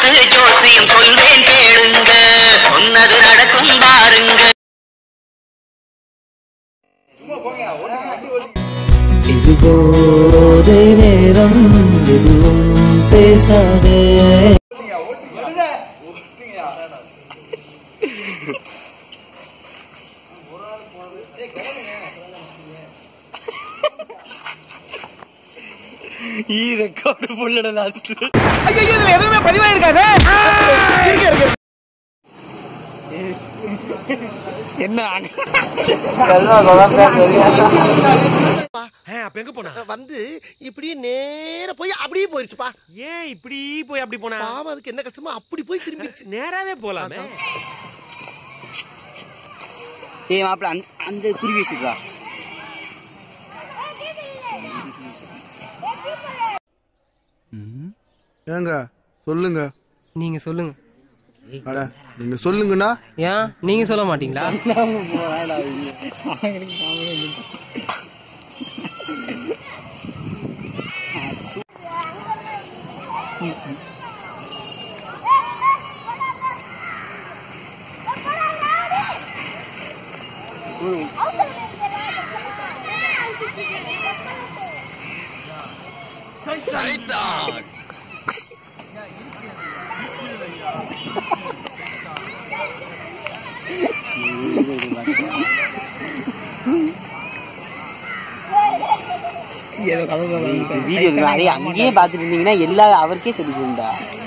பார்த்து ஜோசியம் சொல்வேன் கேளுங்க சொன்னது நடக்கும் பாருங்க இது போதை நேரம் எதுவும் பேசாதே ஈ ரெக்கார்டு புள்ளட லாஸ்ட் அப்ப எங்க போனா வந்து இப்படியே நேர போய் அப்படியே போயிருச்சுப்பா ஏன் இப்படி போய் அப்படி போனா பாவம் அதுக்கு என்ன கஷ்டமோ அப்படி போய் திரும்பிடுச்சு நேராவே போலாமே ஏய் மாப்பிள அந்த அந்த குருவி வச்சுக்கா ஏங்க சொல்லுங்க நீங்க சொல்லுங்க அட நீங்க சொல்லுங்கண்ணா ஏன் நீங்க சொல்ல மாட்டீங்களா வீடியோ இருக்கு அங்கேயே பாத்துட்டு இருந்தீங்கன்னா எல்லா அவருக்கே தெரிஞ்சிருந்தா